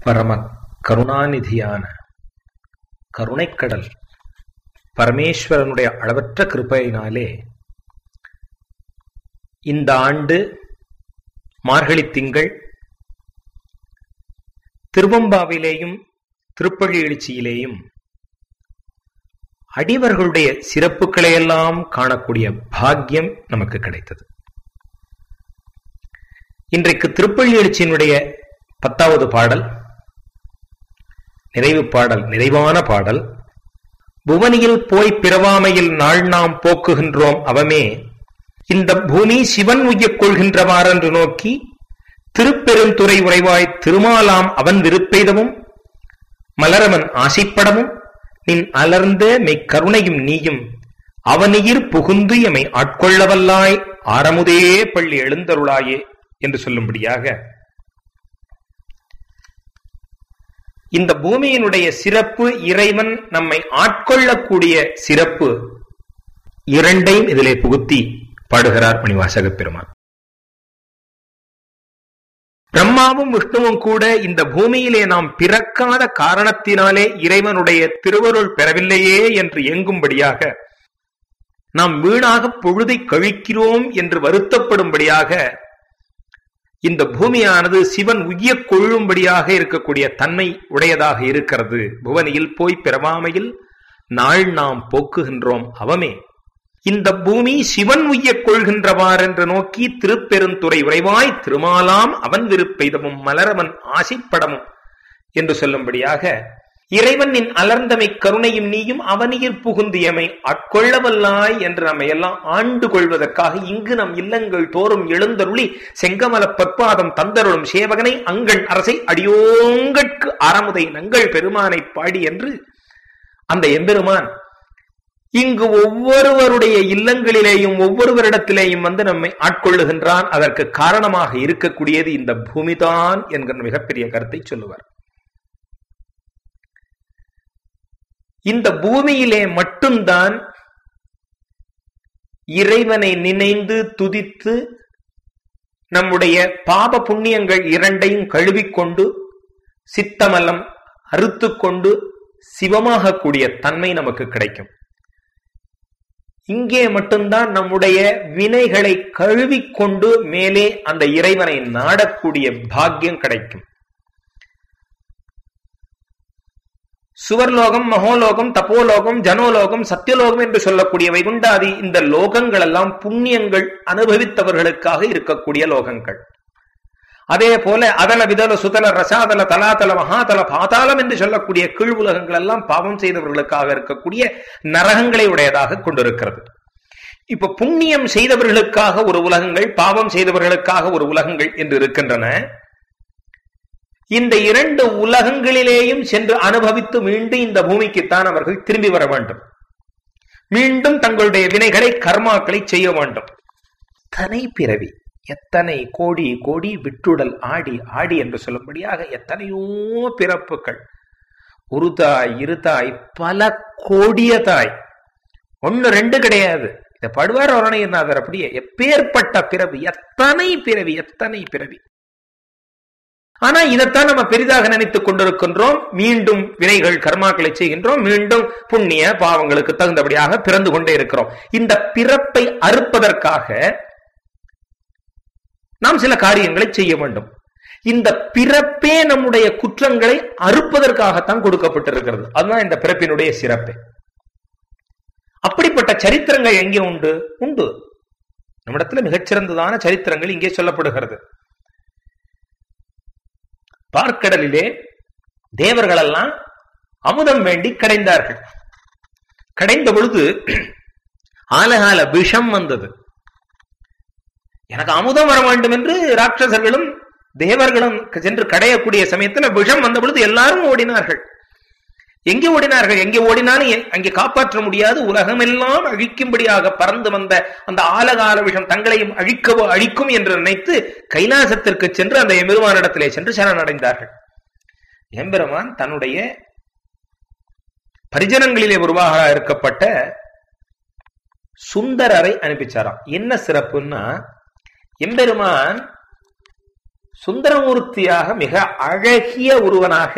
பரம கருணாநிதியான கருணைக்கடல் பரமேஸ்வரனுடைய அளவற்ற கிருபையினாலே இந்த ஆண்டு மார்கழி திங்கள் திருவம்பாவிலேயும் திருப்பள்ளி எழுச்சியிலேயும் அடிவர்களுடைய சிறப்புகளையெல்லாம் காணக்கூடிய பாக்கியம் நமக்கு கிடைத்தது இன்றைக்கு திருப்பள்ளி எழுச்சியினுடைய பத்தாவது பாடல் நிறைவு பாடல் நிறைவான பாடல் புவனியில் போய் பிறவாமையில் நாள் நாம் போக்குகின்றோம் அவமே இந்த பூமி சிவன் உய்யக் கொள்கின்றவாறென்று நோக்கி திருப்பெருந்துறை உறைவாய் திருமாலாம் அவன் விருப்பெய்தமும் மலரவன் ஆசைப்படமும் நின் அலர்ந்த மெய் கருணையும் நீயும் அவனியிர் புகுந்து எமை ஆட்கொள்ளவல்லாய் ஆரமுதே பள்ளி எழுந்தருளாயே என்று சொல்லும்படியாக இந்த பூமியினுடைய சிறப்பு இறைவன் நம்மை ஆட்கொள்ளக்கூடிய சிறப்பு இரண்டையும் இதிலே புகுத்தி பாடுகிறார் மணிவாசக பெருமான் பிரம்மாவும் விஷ்ணுவும் கூட இந்த பூமியிலே நாம் பிறக்காத காரணத்தினாலே இறைவனுடைய திருவருள் பெறவில்லையே என்று எங்கும்படியாக நாம் வீணாக பொழுதை கழிக்கிறோம் என்று வருத்தப்படும்படியாக இந்த பூமியானது சிவன் உய்ய கொள்ளும்படியாக இருக்கக்கூடிய தன்மை உடையதாக இருக்கிறது புவனியில் போய் பிறவாமையில் நாள் நாம் போக்குகின்றோம் அவமே இந்த பூமி சிவன் உய்யக் கொள்கின்றவாறென்று நோக்கி திருப்பெருந்துறை உறைவாய் திருமாலாம் அவன் விருப்பெய்தமும் மலரவன் ஆசைப்படமும் என்று சொல்லும்படியாக இறைவன் நின் அலர்ந்தமை கருணையும் நீயும் அவனியில் புகுந்தியமை ஆட்கொள்ளவல்லாய் என்று நம்மை எல்லாம் ஆண்டு கொள்வதற்காக இங்கு நம் இல்லங்கள் தோறும் எழுந்தருளி செங்கமல பற்பாதம் தந்தருளும் சேவகனை அங்கள் அரசை அடியோங்கட்கு அறமுதை நங்கள் பெருமானை பாடி என்று அந்த எம்பெருமான் இங்கு ஒவ்வொருவருடைய இல்லங்களிலேயும் ஒவ்வொருவரிடத்திலேயும் வந்து நம்மை ஆட்கொள்ளுகின்றான் அதற்கு காரணமாக இருக்கக்கூடியது இந்த பூமிதான் என்கிற மிகப்பெரிய கருத்தை சொல்லுவார் இந்த பூமியிலே மட்டும்தான் இறைவனை நினைந்து துதித்து நம்முடைய பாப புண்ணியங்கள் இரண்டையும் கழுவிக்கொண்டு சித்தமலம் அறுத்து கொண்டு சிவமாகக்கூடிய தன்மை நமக்கு கிடைக்கும் இங்கே மட்டும்தான் நம்முடைய வினைகளை கழுவிக்கொண்டு மேலே அந்த இறைவனை நாடக்கூடிய பாக்கியம் கிடைக்கும் சுவர்லோகம் மகோலோகம் தப்போலோகம் ஜனோலோகம் சத்தியலோகம் என்று சொல்லக்கூடிய வைகுண்டாதி இந்த லோகங்கள் எல்லாம் புண்ணியங்கள் அனுபவித்தவர்களுக்காக இருக்கக்கூடிய லோகங்கள் அதே போல அதல விதல சுதல ரசாதல தலாதல மகாதல பாதாளம் என்று சொல்லக்கூடிய கீழ் உலகங்கள் எல்லாம் பாவம் செய்தவர்களுக்காக இருக்கக்கூடிய நரகங்களை உடையதாக கொண்டிருக்கிறது இப்ப புண்ணியம் செய்தவர்களுக்காக ஒரு உலகங்கள் பாவம் செய்தவர்களுக்காக ஒரு உலகங்கள் என்று இருக்கின்றன இந்த இரண்டு உலகங்களிலேயும் சென்று அனுபவித்து மீண்டும் இந்த பூமிக்குத்தான் அவர்கள் திரும்பி வர வேண்டும் மீண்டும் தங்களுடைய வினைகளை கர்மாக்களை செய்ய வேண்டும் தனை பிறவி எத்தனை கோடி கோடி விட்டுடல் ஆடி ஆடி என்று சொல்லும்படியாக எத்தனையோ பிறப்புகள் ஒரு தாய் இரு தாய் பல கோடிய தாய் ஒன்னு ரெண்டு கிடையாது இத படுவார் அருணையநாதர் அப்படியே எப்பேற்பட்ட பிறவி எத்தனை பிறவி எத்தனை பிறவி ஆனா இதைத்தான் நம்ம பெரிதாக நினைத்துக் கொண்டிருக்கின்றோம் மீண்டும் வினைகள் கர்மாக்களை செய்கின்றோம் மீண்டும் புண்ணிய பாவங்களுக்கு தகுந்தபடியாக பிறந்து கொண்டே இருக்கிறோம் இந்த பிறப்பை அறுப்பதற்காக நாம் சில காரியங்களை செய்ய வேண்டும் இந்த பிறப்பே நம்முடைய குற்றங்களை அறுப்பதற்காகத்தான் கொடுக்கப்பட்டிருக்கிறது அதுதான் இந்த பிறப்பினுடைய சிறப்பே அப்படிப்பட்ட சரித்திரங்கள் எங்கே உண்டு உண்டு நம்மிடத்துல மிகச்சிறந்ததான சரித்திரங்கள் இங்கே சொல்லப்படுகிறது பார்க்கடலிலே தேவர்கள் எல்லாம் அமுதம் வேண்டி கடைந்தார்கள் கடைந்த பொழுது ஆலகால விஷம் வந்தது எனக்கு அமுதம் வர வேண்டும் என்று ராட்சசர்களும் தேவர்களும் சென்று கடையக்கூடிய சமயத்தில் விஷம் வந்த பொழுது எல்லாரும் ஓடினார்கள் எங்கே ஓடினார்கள் எங்கே ஓடினாலும் அங்கே காப்பாற்ற முடியாது உலகமெல்லாம் அழிக்கும்படியாக பறந்து வந்த அந்த ஆலகால விஷம் தங்களையும் அழிக்கவோ அழிக்கும் என்று நினைத்து கைலாசத்திற்கு சென்று அந்த எம்பெருமானிடத்திலே சென்று சரணடைந்தார்கள் எம்பெருமான் தன்னுடைய பரிஜனங்களிலே உருவாக இருக்கப்பட்ட சுந்தரரை அனுப்பிச்சாராம் என்ன சிறப்புன்னா எம்பெருமான் சுந்தரமூர்த்தியாக மிக அழகிய ஒருவனாக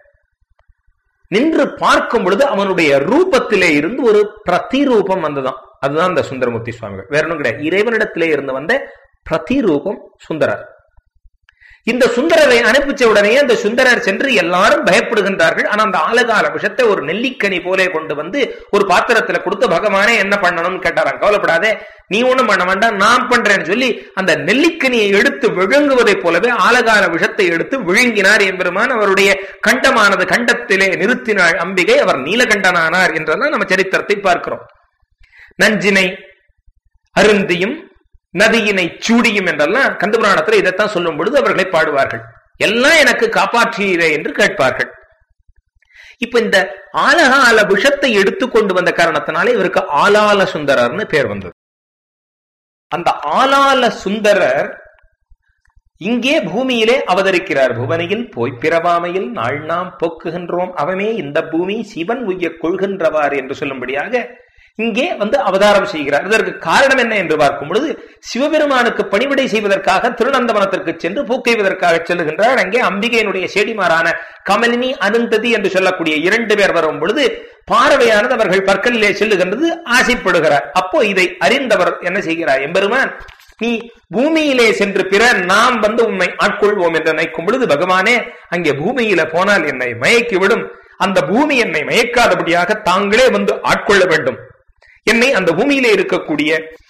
நின்று பார்க்கும் பொழுது அவனுடைய ரூபத்திலே இருந்து ஒரு பிரதிரூபம் வந்ததாம் அதுதான் இந்த சுந்தரமூர்த்தி சுவாமிகள் வேற ஒன்றும் கிடையாது இறைவனிடத்திலே இருந்து வந்த பிரதிரூபம் சுந்தரர் இந்த சுந்தரரை அனுப்பிச்ச உடனே அந்த சுந்தரர் சென்று எல்லாரும் பயப்படுகின்றார்கள் ஆனா அந்த ஆலகால விஷத்தை ஒரு நெல்லிக்கனி போலே கொண்டு வந்து ஒரு பாத்திரத்துல கொடுத்து பகவானே என்ன பண்ணணும்னு கேட்டாராம் கவலைப்படாதே நீ ஒண்ணும் பண்ண வேண்டாம் நான் பண்றேன்னு சொல்லி அந்த நெல்லிக்கனியை எடுத்து விழுங்குவதைப் போலவே ஆலகால விஷத்தை எடுத்து விழுங்கினார் என்பெருமான் அவருடைய கண்டமானது கண்டத்திலே நிறுத்தினாள் அம்பிகை அவர் நீலகண்டனானார் என்றெல்லாம் நம்ம சரித்திரத்தை பார்க்கிறோம் நஞ்சினை அருந்தியும் நதியினை சூடியும் என்றெல்லாம் கந்தபுராணத்தில் இதைத்தான் சொல்லும் பொழுது அவர்களை பாடுவார்கள் எல்லாம் எனக்கு காப்பாற்றீரே என்று கேட்பார்கள் இப்ப இந்த ஆலகால விஷத்தை எடுத்துக்கொண்டு வந்த காரணத்தினாலே இவருக்கு ஆலால சுந்தரர்னு பேர் வந்தது அந்த ஆலால சுந்தரர் இங்கே பூமியிலே அவதரிக்கிறார் புவனையில் போய் பிறவாமையில் நாள் நாம் போக்குகின்றோம் அவமே இந்த பூமி சிவன் உய்ய கொள்கின்றவார் என்று சொல்லும்படியாக இங்கே வந்து அவதாரம் செய்கிறார் இதற்கு காரணம் என்ன என்று பார்க்கும் பொழுது சிவபெருமானுக்கு பணிவிடை செய்வதற்காக திருநந்தவனத்திற்கு சென்று பூக்கைவதற்காக செல்லுகின்றார் அங்கே அம்பிகையினுடைய செடிமாரான கமலினி அனந்ததி என்று சொல்லக்கூடிய இரண்டு பேர் வரும் பொழுது பார்வையானது அவர்கள் பற்களிலே செல்லுகின்றது ஆசைப்படுகிறார் அப்போ இதை அறிந்தவர் என்ன செய்கிறார் எம்பெருமான் நீ பூமியிலே சென்று பிற நாம் வந்து உண்மை ஆட்கொள்வோம் என்று நினைக்கும் பொழுது பகவானே அங்கே பூமியில போனால் என்னை மயக்கி விடும் அந்த பூமி என்னை மயக்காதபடியாக தாங்களே வந்து ஆட்கொள்ள வேண்டும் என்னை அந்த பூமியிலே இருக்கக்கூடிய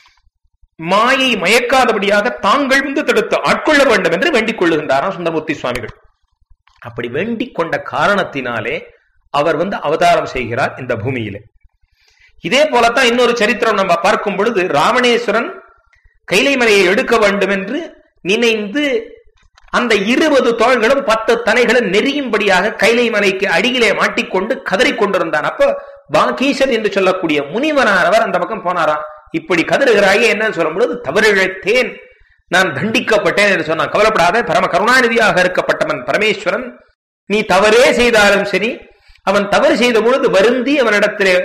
மாயை மயக்காதபடியாக தாங்கள் வந்து தடுத்து ஆட்கொள்ள வேண்டும் என்று வேண்டிக் கொள்ளுகின்றாராம் சுந்தரமூர்த்தி சுவாமிகள் அப்படி வேண்டிக் கொண்ட காரணத்தினாலே அவர் வந்து அவதாரம் செய்கிறார் இந்த பூமியிலே இதே போலத்தான் இன்னொரு சரித்திரம் நம்ம பார்க்கும் பொழுது ராவணேஸ்வரன் கைலை மலையை எடுக்க வேண்டும் என்று நினைந்து அந்த இருபது தோள்களும் பத்து தலைகளும் நெறியும்படியாக கைலை மலைக்கு அடியிலே மாட்டிக்கொண்டு கதறிக் கொண்டிருந்தான் அப்போ பாகீசன் என்று சொல்லக்கூடிய முனிவனானவர் அந்த பக்கம் போனாராம் இப்படி கதறுகிறாயே என்ன சொல்லும் பொழுது தவறிழைத்தேன் நான் தண்டிக்கப்பட்டேன் என்று சொன்னான் கவலைப்படாத பரம கருணாநிதியாக இருக்கப்பட்டவன் பரமேஸ்வரன் நீ தவறே செய்தாலும் சரி அவன் தவறு செய்த பொழுது வருந்தி அவனிடத்திலே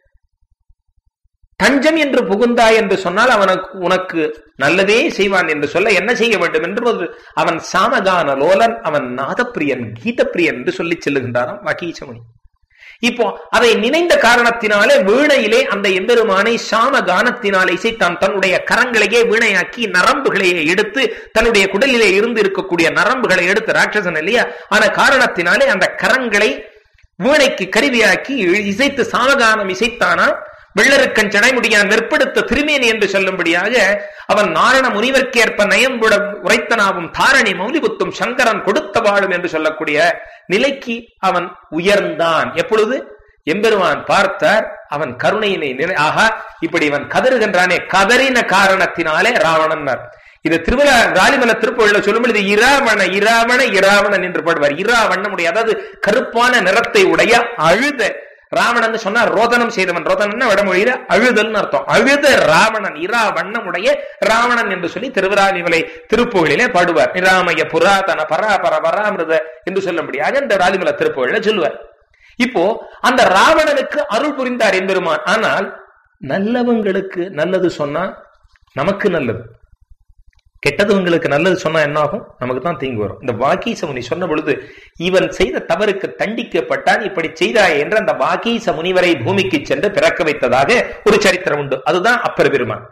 தஞ்சம் என்று புகுந்தாய் என்று சொன்னால் அவனுக்கு உனக்கு நல்லதே செய்வான் என்று சொல்ல என்ன செய்ய வேண்டும் என்று அவன் சாமகான லோலன் அவன் நாதப்பிரியன் கீதப்பிரியன் என்று சொல்லி செல்லுகின்றாராம் வகீச்சமுனி இப்போ அதை நினைந்த காரணத்தினாலே வீணையிலே அந்த எம்பெருமானை சாம கானத்தினால் இசைத்தான் தன்னுடைய கரங்களையே வீணையாக்கி நரம்புகளையே எடுத்து தன்னுடைய குடலிலே இருந்து இருக்கக்கூடிய நரம்புகளை எடுத்து ராட்சசன் இல்லையா ஆன காரணத்தினாலே அந்த கரங்களை வீணைக்கு கருவியாக்கி இசைத்து சாமகானம் இசைத்தானா வெள்ளருக்கன் சடைமுடியான் வெற்படுத்த திருமேனி என்று சொல்லும்படியாக அவன் நாரண முனிவர்க்கேற்ப நயம்புட உரைத்தனாவும் தாரணி மௌலிபுத்தும் சங்கரன் கொடுத்த வாழும் என்று சொல்லக்கூடிய நிலைக்கு அவன் உயர்ந்தான் எப்பொழுது எம்பெருமான் பார்த்தார் அவன் கருணையினை நினை ஆகா இப்படி இவன் கதறுகின்றானே கதறின காரணத்தினாலே ராவணன் இது திருவிழா ராலிமல திருப்பொழில சொல்லும் பொழுது இராவண இராவண இராவணன் என்று பாடுவார் இராவண்ணமுடைய அதாவது கருப்பான நிறத்தை உடைய அழுத ராவணன் சொன்னா ரோதனம் செய்தவன் ரோதனன் வடமொழியில அழுதல்னு அர்த்தம் அழுத ராவணன் இரா வண்ணமுடைய ராவணன் என்று சொல்லி திருவிராலிமலை திருப்புகளிலே பாடுவார் நிராமய புராதன பராபர பராமிருத என்று சொல்லும்படியாக இந்த ராலிமலை திருப்புகளில சொல்லுவார் இப்போ அந்த ராவணனுக்கு அருள் புரிந்தார் என்பெருமான் ஆனால் நல்லவங்களுக்கு நல்லது சொன்னா நமக்கு நல்லது கெட்டதவங்களுக்கு நல்லது சொன்னா என்ன ஆகும் நமக்கு தான் தீங்கு வரும் இந்த வாக்கீசமுனி சொன்ன பொழுது இவன் செய்த தவறுக்கு தண்டிக்கப்பட்டான் இப்படி செய்தாய் என்று அந்த வாக்கீச முனிவரை பூமிக்கு சென்று பிறக்க வைத்ததாக ஒரு சரித்திரம் உண்டு அதுதான் அப்பர் பெருமான்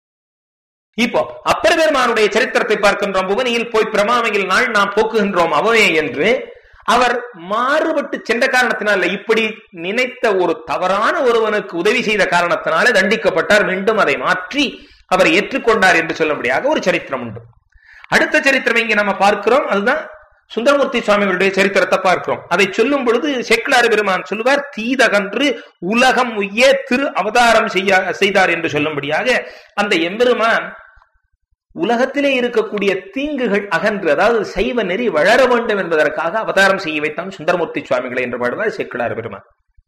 இப்போ அப்பர் பெருமானுடைய சரித்திரத்தை பார்க்கின்றோம் புவனியில் போய் பிரமாமையில் நாள் நாம் போக்குகின்றோம் அவனே என்று அவர் மாறுபட்டு சென்ற காரணத்தினால இப்படி நினைத்த ஒரு தவறான ஒருவனுக்கு உதவி செய்த காரணத்தினால தண்டிக்கப்பட்டார் மீண்டும் அதை மாற்றி அவர் ஏற்றுக்கொண்டார் என்று சொல்லும்படியாக ஒரு சரித்திரம் உண்டு அடுத்த சரித்திரம் இங்கே நம்ம பார்க்கிறோம் அதுதான் சுந்தரமூர்த்தி சுவாமிகளுடைய சரித்திரத்தை பார்க்கிறோம் அதை சொல்லும் பொழுது செக்கிலாறு பெருமான் சொல்லுவார் தீதகன்று உலகம் உய்ய திரு அவதாரம் செய்ய செய்தார் என்று சொல்லும்படியாக அந்த எம்பெருமான் உலகத்திலே இருக்கக்கூடிய தீங்குகள் அகன்று அதாவது சைவ நெறி வளர வேண்டும் என்பதற்காக அவதாரம் செய்ய வைத்தான் சுந்தரமூர்த்தி சுவாமிகளை என்று பாடுவார் செக்கிலாறு பெருமான்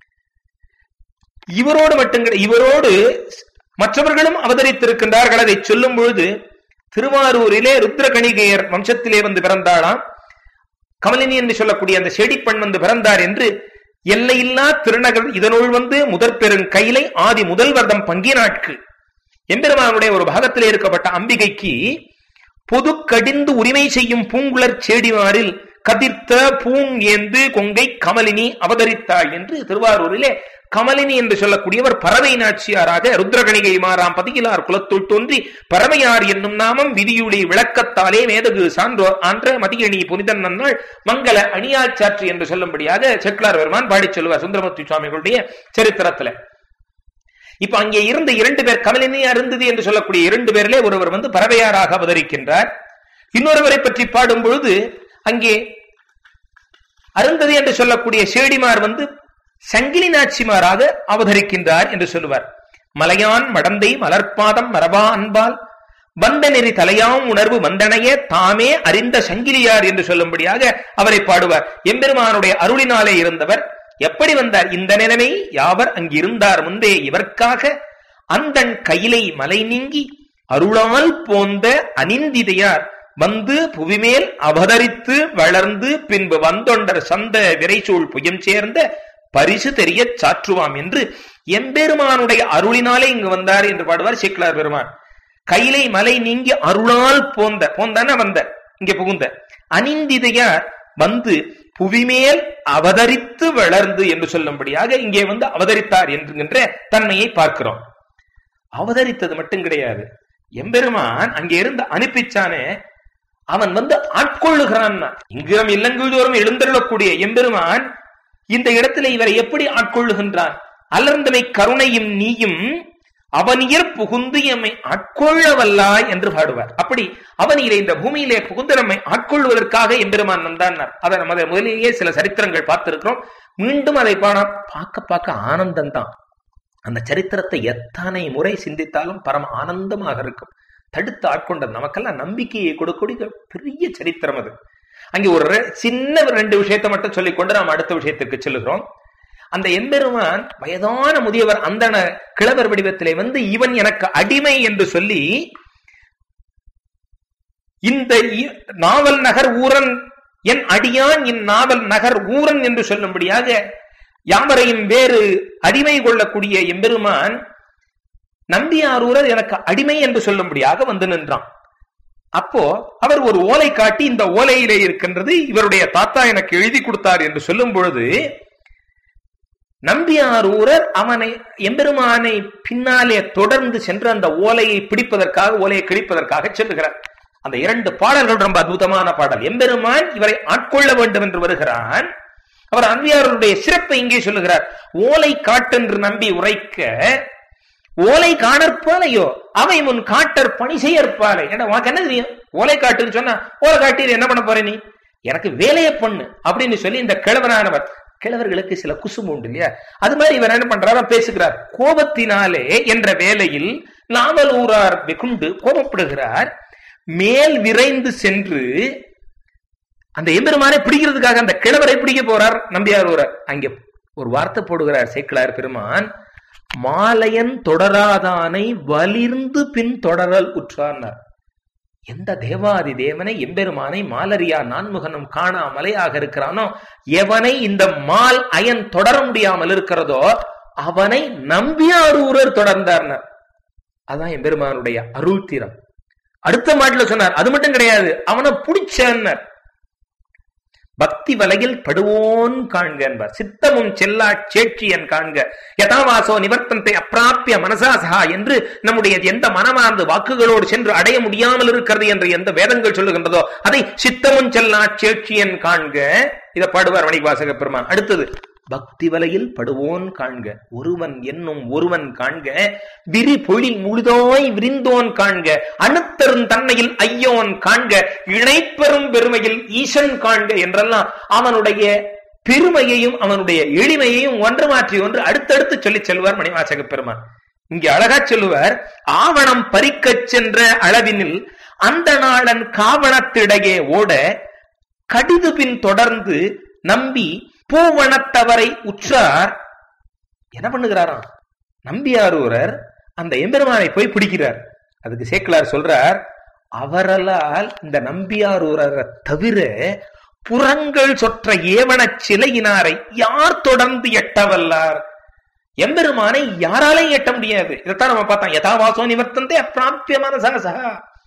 இவரோடு மட்டும் இவரோடு மற்றவர்களும் அவதரித்திருக்கின்றார்கள் அதை சொல்லும் பொழுது திருவாரூரிலே ருத்ரகணிகையர் வம்சத்திலே வந்து பிறந்தாளாம் கமலினி என்று சொல்லக்கூடிய அந்த செடிப்பெண் வந்து பிறந்தார் என்று எல்லையில்லா திருநகர் இதனுள் வந்து முதற் பெரும் கைலை ஆதி முதல் வருடம் பங்கினாட்கு எம்பெருமானுடைய ஒரு பாகத்திலே இருக்கப்பட்ட அம்பிகைக்கு பொது கடிந்து உரிமை செய்யும் பூங்குழற் செடிமாரில் கதிர்த்த பூங் ஏந்து கொங்கை கமலினி அவதரித்தாள் என்று திருவாரூரிலே கமலினி என்று சொல்லக்கூடியவர் பறவை நாச்சியாராக ருத்ரகணிகை மாறாம் பதிகிலார் குலத்துள் தோன்றி பறவையார் என்னும் நாமம் விதியுளி விளக்கத்தாலே மேதகு சான்றோர் ஆன்ற மதியணி புனிதன் நன்னாள் மங்கள அணியாள் சாற்று என்று சொல்லும்படியாக செக்லார் பெருமான் பாடிச் சொல்லுவார் சுந்தரமூர்த்தி சுவாமிகளுடைய சரித்திரத்துல இப்ப அங்கே இருந்த இரண்டு பேர் கமலினி அருந்ததி என்று சொல்லக்கூடிய இரண்டு பேரிலே ஒருவர் வந்து பறவையாராக அவதரிக்கின்றார் இன்னொருவரை பற்றி பாடும் பொழுது அங்கே அருந்ததி என்று சொல்லக்கூடிய சேடிமார் வந்து சங்கிலி நாச்சிமாராக அவதரிக்கின்றார் என்று சொல்லுவார் மலையான் மடந்தை மலர்பாதம் மரபா அன்பால் வந்த நெறி தலையாம் உணர்வு வந்தனையே தாமே அறிந்த சங்கிலியார் என்று சொல்லும்படியாக அவரை பாடுவார் எம்பெருமானுடைய அருளினாலே இருந்தவர் எப்படி வந்தார் இந்த நிலைமை யாவர் அங்கிருந்தார் முந்தே இவர்க்காக அந்தன் கையிலை மலை நீங்கி அருளால் போந்த அனிந்திதையார் வந்து புவிமேல் அவதரித்து வளர்ந்து பின்பு வந்தொண்டர் சந்த விரைசூழ் புயம் சேர்ந்த பரிசு தெரிய சாற்றுவாம் என்று எம்பெருமானுடைய அருளினாலே இங்கு வந்தார் என்று பாடுவார் சேக்கிலார் பெருமான் கையிலை மலை நீங்கி அருளால் போந்த போந்தான வந்த இங்க புகுந்த அனிந்திதையார் வந்து புவிமேல் அவதரித்து வளர்ந்து என்று சொல்லும்படியாக இங்கே வந்து அவதரித்தார் என்கின்ற தன்மையை பார்க்கிறோம் அவதரித்தது மட்டும் கிடையாது எம்பெருமான் அங்கே இருந்து அனுப்பிச்சானே அவன் வந்து ஆட்கொள்ளுகிறான் இங்கிரம் இல்லங்கூதோறும் எழுந்தருளக்கூடிய எம்பெருமான் இந்த இடத்துல இவரை எப்படி ஆட்கொள்ளுகின்றான் அலர்ந்தமை கருணையும் நீயும் அவனியர் புகுந்து எம்மை ஆட்கொள்ளவல்லாய் என்று பாடுவார் அப்படி அவனியிலே இந்த பூமியிலே புகுந்து நம்மை ஆட்கொள்வதற்காக எம்பெருமான் வந்தான் அதை நம்ம அதை முதலிலேயே சில சரித்திரங்கள் பார்த்திருக்கிறோம் மீண்டும் அதை பாட பார்க்க பார்க்க ஆனந்தம் தான் அந்த சரித்திரத்தை எத்தனை முறை சிந்தித்தாலும் பரம ஆனந்தமாக இருக்கும் தடுத்து ஆட்கொண்ட நமக்கெல்லாம் நம்பிக்கையை கொடுக்கூடிய பெரிய சரித்திரம் அது அங்கே ஒரு சின்ன ரெண்டு விஷயத்தை மட்டும் சொல்லிக்கொண்டு நாம் அடுத்த விஷயத்திற்கு செல்லுகிறோம் அந்த எம்பெருமான் வயதான முதியவர் அந்த கிழவர் வடிவத்திலே வந்து இவன் எனக்கு அடிமை என்று சொல்லி இந்த நாவல் நகர் ஊரன் என் அடியான் இன் நாவல் நகர் ஊரன் என்று சொல்லும்படியாக யாவரையும் வேறு அடிமை கொள்ளக்கூடிய எம்பெருமான் நம்பியாரூரர் எனக்கு அடிமை என்று சொல்லும்படியாக வந்து நின்றான் அப்போ அவர் ஒரு ஓலை காட்டி இந்த ஓலையிலே இருக்கின்றது இவருடைய தாத்தா எனக்கு எழுதி கொடுத்தார் என்று சொல்லும் பொழுது நம்பியாரூரர் அவனை எம்பெருமானை பின்னாலே தொடர்ந்து சென்று அந்த ஓலையை பிடிப்பதற்காக ஓலையை கிழிப்பதற்காக செல்லுகிறார் அந்த இரண்டு பாடல்கள் ரொம்ப அற்புதமான பாடல் எம்பெருமான் இவரை ஆட்கொள்ள வேண்டும் என்று வருகிறான் அவர் அன்பியாருடைய சிறப்பை இங்கே சொல்லுகிறார் ஓலை காட்டென்று நம்பி உரைக்க ஓலை காணற்பாலையோ அவை முன் காட்டர் பணி செய்யற்பாலை ஏன்னா உனக்கு என்ன தெரியும் ஓலை காட்டுன்னு சொன்னா ஓலை காட்டி என்ன பண்ண போற நீ எனக்கு வேலையை பண்ணு அப்படின்னு சொல்லி இந்த கிழவனானவர் கிழவர்களுக்கு சில குசும்பு உண்டு இல்லையா அது மாதிரி இவர் என்ன பண்றாரா பேசுகிறார் கோபத்தினாலே என்ற வேலையில் நாவல் ஊரார் வெகுண்டு கோபப்படுகிறார் மேல் விரைந்து சென்று அந்த எம்பெருமானை பிடிக்கிறதுக்காக அந்த கிழவரை பிடிக்க போறார் நம்பியார் ஊரார் அங்கே ஒரு வார்த்தை போடுகிறார் சேக்கிலார் பெருமான் மாலையன் தொடராதானை வலிர்ந்து பின் தொடரல் உற்றார்னார் எந்த தேவாதி தேவனை எம்பெருமானை மாலரியா நான்முகனும் காணா மலையாக இருக்கிறானோ எவனை இந்த மால் அயன் தொடர முடியாமல் இருக்கிறதோ அவனை நம்பியாரூரர் தொடர்ந்தார்னர் அதான் எம்பெருமானுடைய அருள் தீரம் அடுத்த மாட்டுல சொன்னார் அது மட்டும் கிடையாது அவனை பிடிச்சன்னர் பக்தி வலையில் படுவோன் காண்க என்பார் சித்தமும் செல்லா சேட்சியன் காண்க யதாவாசோ நிவர்த்தனத்தை அப்பிராப்பிய மனசாசகா என்று நம்முடைய எந்த மனமார்ந்து வாக்குகளோடு சென்று அடைய முடியாமல் இருக்கிறது என்று எந்த வேதங்கள் சொல்லுகின்றதோ அதை சித்தமும் செல்லா சேட்சியன் காண்க இதை பாடுவார் மணிவாசக பெருமான் அடுத்தது பக்தி வலையில் படுவோன் காண்க ஒருவன் என்னும் ஒருவன் காண்க விரி பொழில் முழுதாய் விரிந்தோன் காண்க அணுத்தரும் தன்மையில் ஐயோன் காண்க இணைப்பெரும் பெருமையில் ஈசன் காண்க என்றெல்லாம் அவனுடைய பெருமையையும் அவனுடைய எளிமையையும் ஒன்று மாற்றி ஒன்று அடுத்தடுத்து சொல்லி செல்வார் மணிவாசக பெருமான் இங்கே அழகா சொல்லுவார் ஆவணம் பறிக்கச் சென்ற அளவினில் அந்த நாளன் காவணத்திடையே ஓட கடிது பின் தொடர்ந்து நம்பி பூவனத்தவரை உற்றார் என்ன பண்ணுகிறாராம் நம்பியாரூரர் அந்த எம்பெருமானை போய் பிடிக்கிறார் அதுக்கு சேக்கலார் சொல்றார் அவரலால் இந்த நம்பியாரூரரை தவிர புறங்கள் சொற்ற ஏவன சிலையினாரை யார் தொடர்ந்து எட்டவல்லார் எம்பெருமானை யாராலையும் எட்ட முடியாது இதைத்தான் நம்ம பார்த்தோம் யதாவாசோ நிவர்த்தந்தே அப்பிராப்பியமான சகசகா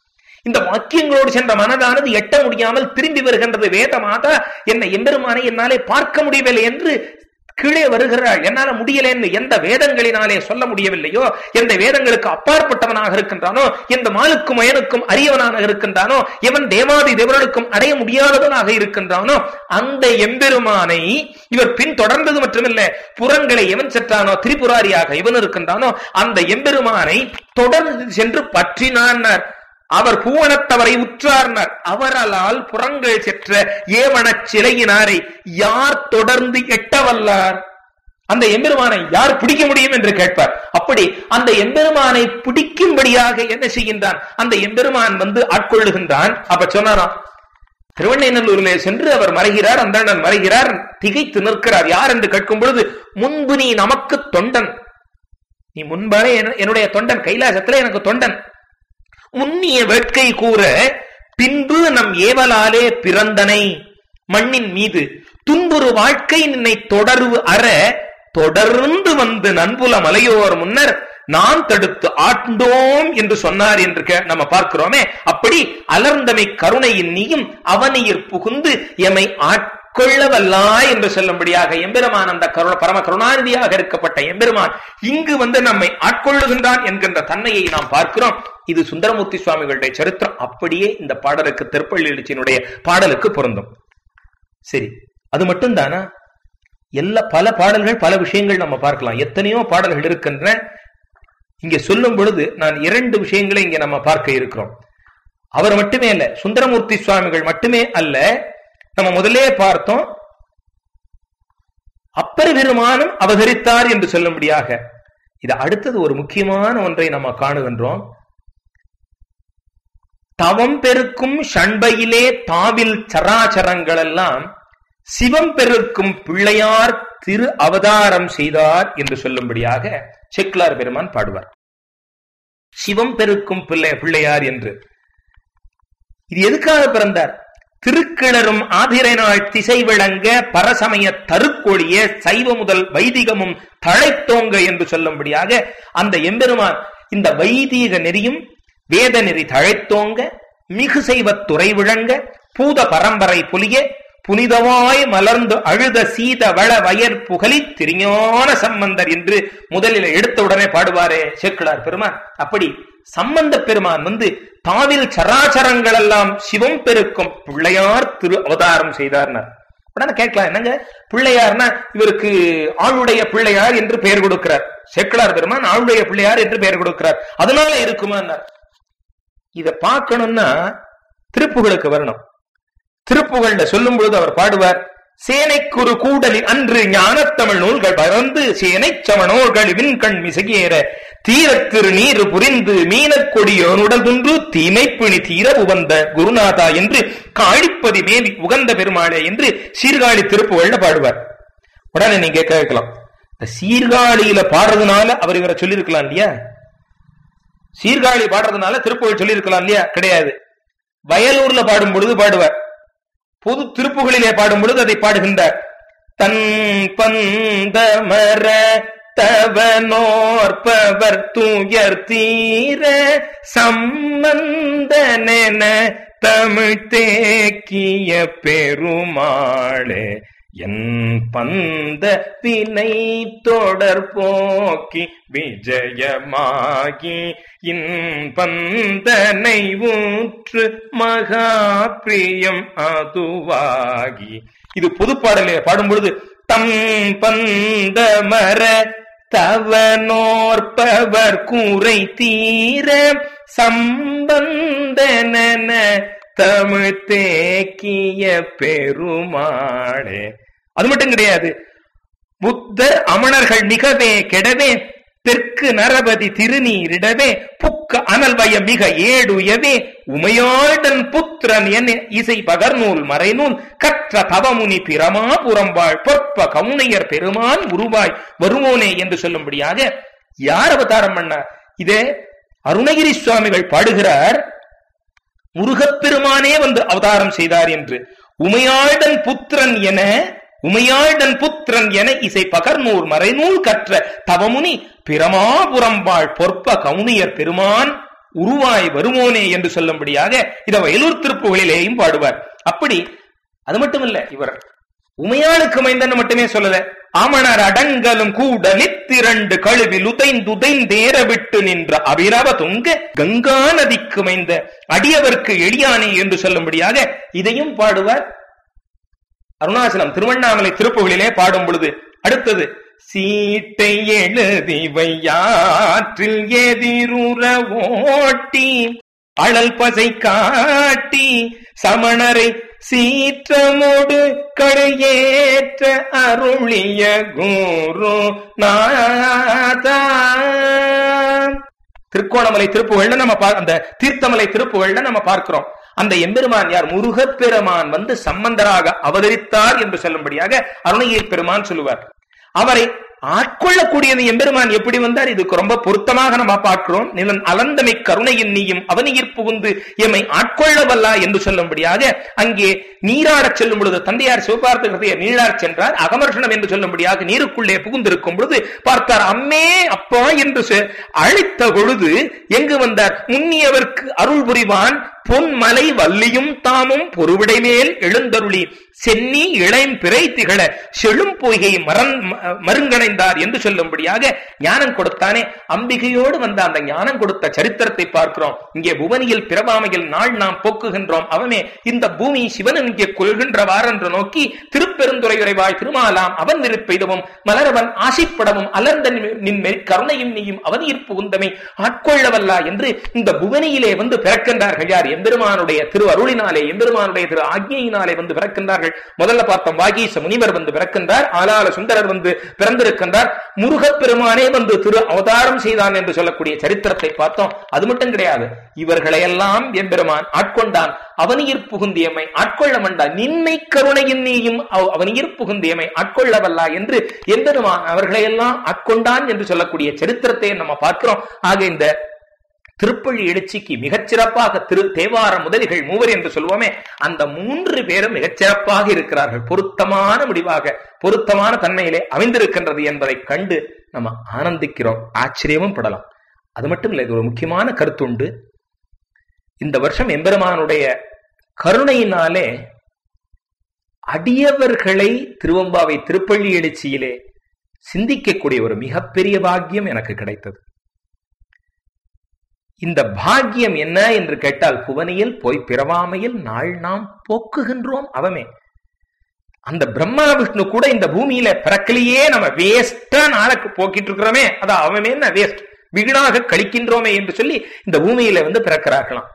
இந்த வாக்கியங்களோடு சென்ற மனதானது எட்ட முடியாமல் திரும்பி வருகின்றது வேத மாதா என்னை எம்பெருமானை என்னாலே பார்க்க முடியவில்லை என்று கீழே வருகிறாள் என்னால முடியலன்னு எந்த வேதங்களினாலே சொல்ல முடியவில்லையோ எந்த வேதங்களுக்கு அப்பாற்பட்டவனாக இருக்கின்றானோ எந்த மாலுக்கும் மயனுக்கும் அரியவனாக இருக்கின்றானோ எவன் தேவாதி தேவர்களுக்கும் அடைய முடியாதவனாக இருக்கின்றானோ அந்த எம்பெருமானை இவர் பின் தொடர்ந்தது மட்டுமில்ல புறங்களை எவன் சென்றானோ திரிபுராரியாக இவன் இருக்கின்றானோ அந்த எம்பெருமானை தொடர்ந்து சென்று பற்றினார் அவர் பூவனத்தவரை உற்றார்னர் அவரலால் புறங்கள் செற்ற ஏவனச் சிலையினாரை யார் தொடர்ந்து எட்டவல்லார் அந்த எம்பெருமானை யார் பிடிக்க முடியும் என்று கேட்பார் அப்படி அந்த எம்பெருமானை பிடிக்கும்படியாக என்ன செய்கின்றான் அந்த எம்பெருமான் வந்து ஆட்கொள்ளுகின்றான் அப்ப சொன்னாராம் திருவண்ணைநல்லூரிலே சென்று அவர் மறைகிறார் அந்த மறைகிறார் திகைத்து நிற்கிறார் யார் என்று கேட்கும் பொழுது முன்பு நீ நமக்கு தொண்டன் நீ முன்பாக என்னுடைய தொண்டன் கைலாசத்துல எனக்கு தொண்டன் முன்னிய வேட்கை கூற பின்பு நம் ஏவலாலே பிறந்தனை மண்ணின் மீது துன்புறு வாழ்க்கை நின்னை தொடர்வு அற தொடர்ந்து வந்து நன்புல மலையோர் முன்னர் நான் தடுத்து ஆண்டோம் என்று சொன்னார் என்று நம்ம பார்க்கிறோமே அப்படி அலர்ந்தமை கருணையின் நீயும் அவனியர் புகுந்து எமை ஆட்கொள்ளவல்லாய் என்று சொல்லும்படியாக எம்பெருமான் அந்த கருண பரம கருணாநிதியாக இருக்கப்பட்ட எம்பெருமான் இங்கு வந்து நம்மை ஆட்கொள்ளுகின்றான் என்கின்ற தன்மையை நாம் பார்க்கிறோம் இது சுந்தரமூர்த்தி சுவாமிகளுடைய சரித்திரம் அப்படியே இந்த பாடலுக்கு திருப்பள்ளி எழுச்சியினுடைய பாடலுக்கு பொருந்தும் சரி அது மட்டும் தானா எல்லா பல பாடல்கள் பல விஷயங்கள் நம்ம பார்க்கலாம் எத்தனையோ பாடல்கள் இருக்கின்ற இங்க சொல்லும் பொழுது நான் இரண்டு விஷயங்களை இங்க நம்ம பார்க்க இருக்கிறோம் அவர் மட்டுமே அல்ல சுந்தரமூர்த்தி சுவாமிகள் மட்டுமே அல்ல நம்ம முதலே பார்த்தோம் அப்பர் பெருமானும் அவதரித்தார் என்று சொல்லும்படியாக இது அடுத்தது ஒரு முக்கியமான ஒன்றை நம்ம காணுகின்றோம் தவம் பெருக்கும் ஷண்பையிலே தாவில் சராச்சரங்கள் எல்லாம் சிவம் பெருக்கும் பிள்ளையார் திரு அவதாரம் செய்தார் என்று சொல்லும்படியாக செக்லார் பெருமான் பாடுவார் சிவம் பெருக்கும் பிள்ளை பிள்ளையார் என்று இது எதுக்காக பிறந்தார் திருக்கிணறும் ஆதிரை நாள் திசை விளங்க பரசமய தருக்கொழிய சைவ முதல் வைதிகமும் தழைத்தோங்க என்று சொல்லும்படியாக அந்த எம்பெருமான் இந்த வைதீக நெறியும் வேத நெறி தழைத்தோங்க மிகு செய்வத் துறை விளங்க பூத பரம்பரை புலிய புனிதமாய் மலர்ந்து அழுத சீத வள வயற் புகழி திருஞான சம்பந்தர் என்று முதலில் எடுத்த உடனே பாடுவாரே சேக்கிழார் பெருமான் அப்படி சம்பந்த பெருமான் வந்து தாவில் சராச்சரங்கள் எல்லாம் சிவம் பெருக்கும் பிள்ளையார் திரு அவதாரம் செய்தார்னார் உடனே கேட்கலாம் என்னங்க பிள்ளையார்னா இவருக்கு ஆளுடைய பிள்ளையார் என்று பெயர் கொடுக்கிறார் சேக்கிழார் பெருமான் ஆளுடைய பிள்ளையார் என்று பெயர் கொடுக்கிறார் அதனால இருக்குமா இத பார்க்கணும்னா திருப்புகளுக்கு வரணும் திருப்புகள்ல சொல்லும் பொழுது அவர் பாடுவார் சேனைக்குரு கூடலில் அன்று ஞானத்தமிழ் நூல்கள் பறந்து சேனை சமணோர்கள் விண்கண் மிசையேற தீரத்திரு நீர் புரிந்து மீனக்கொடியோனுடல் துன்று தீமைப்பிணி தீர உகந்த குருநாதா என்று காழிப்பதி மேவி உகந்த பெருமாளே என்று சீர்காழி திருப்புகள்ல பாடுவார் உடனே நீங்க கேட்கலாம் இந்த சீர்காழியில பாடுறதுனால அவர் இவரை சொல்லியிருக்கலாம் இல்லையா சீர்காழி பாடுறதுனால திருப்புகழ் சொல்லியிருக்கலாம் இல்லையா கிடையாது வயலூர்ல பாடும் பொழுது பாடுவார் பொது திருப்புகளிலே பாடும் பொழுது அதை பாடுகின்றார் தன் பந்தமர தவனோர்பவர் தூயர் தீர சம்பந்தனென தமிழ் தேக்கிய பெருமாளே என் பந்த வினை தொடர் போக்கி விஜயமாகி இன் பந்தனை ஊற்று மகா பிரியம் அதுவாகி இது பொதுப்பாடலே பாடும் பொழுது தம் பந்தமர தவனோர்பவர் கூரை தீர சம்பந்தன தமிழ் தேக்கிய பெருமாளே அது மட்டும் கிடையாது புத்தர் அமணர்கள் மிகவே கெடவே தெற்கு நரபதி திருநீரிடவே புக்க அனல்வய மிக ஏடுயவே உமையாடன் புத்திரன் என இசை பகர்நூல் மறைநூல் கற்ற தவமுனி பிரமா புறம்பாள் பொற்ப கவுனையர் பெருமான் உருவாய் வருவோனே என்று சொல்லும்படியாக யார் அவதாரம் பண்ண இதே அருணகிரி சுவாமிகள் பாடுகிறார் முருகப்பெருமானே வந்து அவதாரம் செய்தார் என்று உமையாழ்டன் புத்திரன் என உமையாழ்டன் புத்திரன் என இசை பகர்நூர் மறைநூல் கற்ற தவமுனி பிரமாபுரம்பாள் பொற்ப கவுனியர் பெருமான் உருவாய் வருமோனே என்று சொல்லும்படியாக இத வயலூர் திருப்புகளிலேயும் பாடுவார் அப்படி அது மட்டும் இல்ல இவர் உமையாளுக்கு மைந்தன்னு மட்டுமே சொல்லல ஆமணர் அடங்கலும் கூட நித்திரண்டு கழுவில் உதைந்துதைந்தேற விட்டு நின்ற அபிரவ துங்க கங்கா நதிக்கு மைந்த அடியவர்க்கு எளியானே என்று சொல்லும்படியாக இதையும் பாடுவார் அருணாச்சலம் திருவண்ணாமலை திருப்புகளிலே பாடும் பொழுது அடுத்தது சீட்டை எழுதி வையாற்றில் எதிருற ஓட்டி அழல் பசை காட்டி சமணரை சீற்றமோடு கடையேற்ற அருளிய குரு நாதா திருக்கோணமலை திருப்புகள்ல நம்ம பா- அந்த தீர்த்தமலை திருப்புகள்ல நம்ம பார்க்கிறோம் அந்த எம்பெருமான் யார் முருகப்பெருமான் வந்து சம்பந்தராக அவதரித்தார் என்று சொல்லும்படியாக அருணகிரி பெருமான் சொல்லுவார் அவரை ஆட்கொள்ளக்கூடியது எம்பெருமான் எப்படி வந்தார் இதுக்கு ரொம்ப பொருத்தமாக நம்ம பார்க்கிறோம் நிலன் அலந்தமை கருணையின் நீயும் அவனியிற் புகுந்து எம்மை ஆட்கொள்ளவல்லா என்று சொல்லும்படியாக அங்கே நீராடச் செல்லும் பொழுது தந்தையார் சிவபார்த்த கிருதையர் நீராடச் சென்றார் அகமர்ஷணம் என்று சொல்லும்படியாக நீருக்குள்ளே புகுந்திருக்கும் பொழுது பார்த்தார் அம்மே அப்பா என்று சொ- அழைத்த பொழுது எங்கு வந்தார் முன்னியவர்க்கு அருள் புரிவான் பொன்மலை வள்ளியும் தாமும் பொறுவிடை மேல் எழுந்தருளி சென்னி இளைம் பிறை திகழ செழும் பொய்கை மரன் ம- மருங்கணைந்தார் என்று சொல்லும்படியாக ஞானம் கொடுத்தானே அம்பிகையோடு வந்த அந்த ஞானம் கொடுத்த சரித்திரத்தை பார்க்கிறோம் இங்கே புவனியில் பிறவாமையில் நாள் நாம் போக்குகின்றோம் அவமே இந்த பூமி சிவன் இங்கே கொள்கின்றவார் என்று நோக்கி திருப்பெருந்துறையுறைவாய் திருமாலாம் அவன் விருப்பெய்தவும் மலரவன் ஆசைப்படவும் அலர்ந்த நின் நின் மெய் கருணையும் நீயும் அவன் புகுந்தமை ஆட்கொள்ளவல்லா என்று இந்த புவனியிலே வந்து பிறக்கின்றார்கள் யார் எம்பெருமானுடைய திரு அருளினாலே எம்பெருமானுடைய திரு ஆக்ஞையினாலே வந்து பிறக்கின்றார்கள் முதல்ல பார்த்தோம் வாகீச முனிவர் வந்து பிறக்கின்றார் ஆலால சுந்தரர் வந்து பிறந்திருக்கின்றார் முருகப் பெருமானே வந்து திரு அவதாரம் செய்தான் என்று சொல்லக்கூடிய சரித்திரத்தை பார்த்தோம் அது மட்டும் கிடையாது இவர்களையெல்லாம் எம்பெருமான் ஆட்கொண்டான் அவனியிற் புகுந்தியமை ஆட்கொள்ள மண்டான் நின்மை கருணையின் நீயும் அவ்- அவனியிற் புகுந்தியமை ஆட்கொள்ளவல்லா என்று எம்பெருமான் அவர்களையெல்லாம் ஆட்கொண்டான் என்று சொல்லக்கூடிய சரித்திரத்தை நம்ம பார்க்கிறோம் ஆக இந்த திருப்பள்ளி எழுச்சிக்கு மிகச்சிறப்பாக திரு தேவார முதலிகள் மூவர் என்று சொல்வோமே அந்த மூன்று பேரும் மிகச்சிறப்பாக இருக்கிறார்கள் பொருத்தமான முடிவாக பொருத்தமான தன்மையிலே அமைந்திருக்கின்றது என்பதை கண்டு நம்ம ஆனந்திக்கிறோம் ஆச்சரியமும் படலாம் அது மட்டும் இல்லை இது ஒரு முக்கியமான கருத்துண்டு இந்த வருஷம் எம்பெருமானுடைய கருணையினாலே அடியவர்களை திருவம்பாவை திருப்பள்ளி எழுச்சியிலே சிந்திக்கக்கூடிய ஒரு மிகப்பெரிய பாக்கியம் எனக்கு கிடைத்தது இந்த பாக்கியம் என்ன என்று கேட்டால் புவனியில் போய் பிறவாமையில் நாள் நாம் போக்குகின்றோம் அவமே அந்த பிரம்மா விஷ்ணு கூட இந்த பூமியில பிறக்கலையே நம்ம வேஸ்டா நாளுக்கு போக்கிட்டு இருக்கிறோமே அதான் அவமே என்ன வேஸ்ட் வீணாக கழிக்கின்றோமே என்று சொல்லி இந்த பூமியில வந்து பிறக்கிறார்களாம்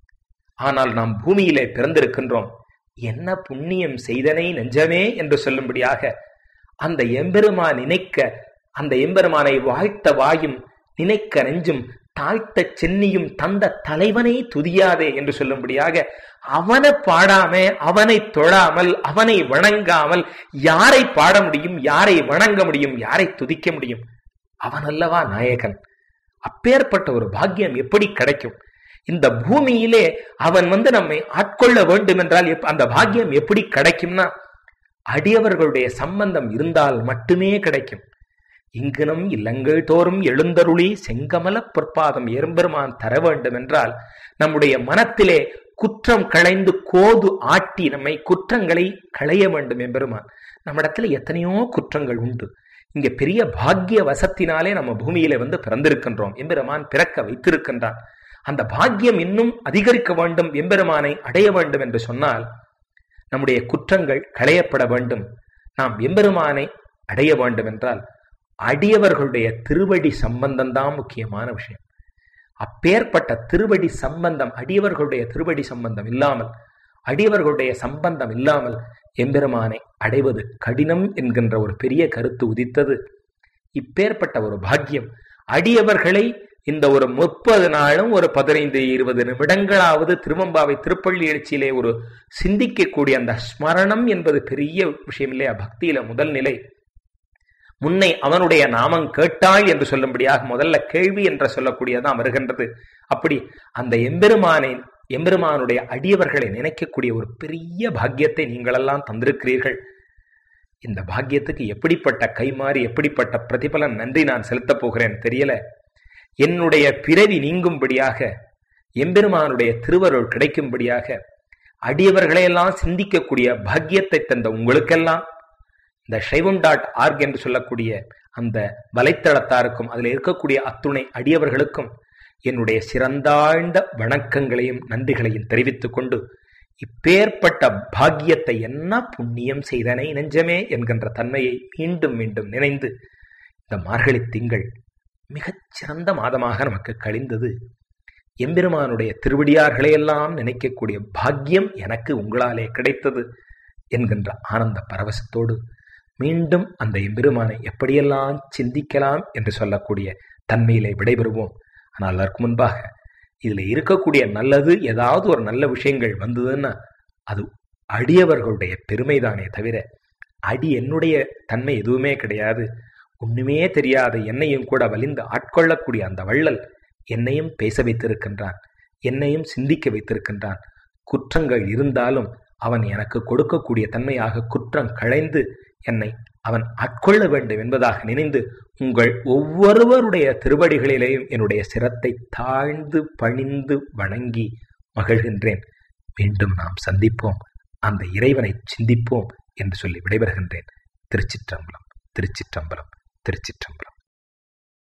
ஆனால் நாம் பூமியிலே பிறந்திருக்கின்றோம் என்ன புண்ணியம் செய்தனை நெஞ்சமே என்று சொல்லும்படியாக அந்த எம்பெருமான் நினைக்க அந்த எம்பெருமானை வாழ்த்த வாயும் நினைக்க நெஞ்சும் தாழ்த்த சென்னியும் தந்த தலைவனை துதியாதே என்று சொல்லும்படியாக அவனை பாடாம அவனை தொழாமல் அவனை வணங்காமல் யாரை பாட முடியும் யாரை வணங்க முடியும் யாரை துதிக்க முடியும் அவன் அல்லவா நாயகன் அப்பேற்பட்ட ஒரு பாக்கியம் எப்படி கிடைக்கும் இந்த பூமியிலே அவன் வந்து நம்மை ஆட்கொள்ள வேண்டும் என்றால் எப்ப- அந்த பாக்கியம் எப்படி கிடைக்கும்னா அடியவர்களுடைய சம்பந்தம் இருந்தால் மட்டுமே கிடைக்கும் இங்கனம் இல்லங்கள் தோறும் எழுந்தருளி செங்கமல பொற்பாதம் எறும்பெருமான் தர வேண்டும் என்றால் நம்முடைய மனத்திலே குற்றம் களைந்து கோது ஆட்டி நம்மை குற்றங்களை களைய வேண்டும் எம்பெருமான் நம்மிடத்துல எத்தனையோ குற்றங்கள் உண்டு இங்க பெரிய பாக்கிய வசத்தினாலே நம்ம பூமியில வந்து பிறந்திருக்கின்றோம் எம்பெருமான் பிறக்க வைத்திருக்கின்றான் அந்த பாக்கியம் இன்னும் அதிகரிக்க வேண்டும் எம்பெருமானை அடைய வேண்டும் என்று சொன்னால் நம்முடைய குற்றங்கள் களையப்பட வேண்டும் நாம் எம்பெருமானை அடைய வேண்டும் என்றால் அடியவர்களுடைய திருவடி சம்பந்தம் தான் முக்கியமான விஷயம் அப்பேற்பட்ட திருவடி சம்பந்தம் அடியவர்களுடைய திருவடி சம்பந்தம் இல்லாமல் அடியவர்களுடைய சம்பந்தம் இல்லாமல் எம்பெருமானை அடைவது கடினம் என்கின்ற ஒரு பெரிய கருத்து உதித்தது இப்பேற்பட்ட ஒரு பாக்கியம் அடியவர்களை இந்த ஒரு முப்பது நாளும் ஒரு பதினைந்து இருபது நிமிடங்களாவது திருவம்பாவை திருப்பள்ளி எழுச்சியிலே ஒரு சிந்திக்கக்கூடிய அந்த ஸ்மரணம் என்பது பெரிய விஷயம் இல்லையா பக்தியில முதல் நிலை முன்னை அவனுடைய நாமம் கேட்டாள் என்று சொல்லும்படியாக முதல்ல கேள்வி என்று சொல்லக்கூடியதான் வருகின்றது அப்படி அந்த எம்பெருமானை எம்பெருமானுடைய அடியவர்களை நினைக்கக்கூடிய ஒரு பெரிய பாக்கியத்தை நீங்களெல்லாம் தந்திருக்கிறீர்கள் இந்த பாக்கியத்துக்கு எப்படிப்பட்ட கைமாறி எப்படிப்பட்ட பிரதிபலன் நன்றி நான் செலுத்தப் போகிறேன் தெரியல என்னுடைய பிறவி நீங்கும்படியாக எம்பெருமானுடைய திருவருள் கிடைக்கும்படியாக அடியவர்களையெல்லாம் சிந்திக்கக்கூடிய பாக்கியத்தை தந்த உங்களுக்கெல்லாம் இந்த சைவம் டாட் ஆர்க் என்று சொல்லக்கூடிய அந்த வலைத்தளத்தாருக்கும் அதில் இருக்கக்கூடிய அத்துணை அடியவர்களுக்கும் என்னுடைய சிறந்தாழ்ந்த வணக்கங்களையும் நன்றிகளையும் தெரிவித்துக் கொண்டு இப்பேற்பட்ட பாக்கியத்தை என்ன புண்ணியம் செய்தனை நெஞ்சமே என்கின்ற தன்மையை மீண்டும் மீண்டும் நினைந்து இந்த மார்கழி திங்கள் மிகச் சிறந்த மாதமாக நமக்கு கழிந்தது எம்பெருமானுடைய திருவடியார்களையெல்லாம் நினைக்கக்கூடிய பாக்கியம் எனக்கு உங்களாலே கிடைத்தது என்கின்ற ஆனந்த பரவசத்தோடு மீண்டும் அந்த எம்பெருமானை எப்படியெல்லாம் சிந்திக்கலாம் என்று சொல்லக்கூடிய தன்மையிலே விடைபெறுவோம் ஆனால் அதற்கு முன்பாக இதில் இருக்கக்கூடிய நல்லது ஏதாவது ஒரு நல்ல விஷயங்கள் வந்ததுன்னா அது அடியவர்களுடைய பெருமைதானே தவிர அடி என்னுடைய தன்மை எதுவுமே கிடையாது ஒண்ணுமே தெரியாத என்னையும் கூட வலிந்து ஆட்கொள்ளக்கூடிய அந்த வள்ளல் என்னையும் பேச வைத்திருக்கின்றான் என்னையும் சிந்திக்க வைத்திருக்கின்றான் குற்றங்கள் இருந்தாலும் அவன் எனக்கு கொடுக்கக்கூடிய தன்மையாக குற்றம் களைந்து என்னை அவன் ஆட்கொள்ள வேண்டும் என்பதாக நினைந்து உங்கள் ஒவ்வொருவருடைய திருவடிகளிலேயும் என்னுடைய சிரத்தை தாழ்ந்து பணிந்து வணங்கி மகிழ்கின்றேன் மீண்டும் நாம் சந்திப்போம் அந்த இறைவனை சிந்திப்போம் என்று சொல்லி விடைபெறுகின்றேன் திருச்சிற்றம்பலம் திருச்சிற்றம்பலம் திருச்சிற்றம்பலம்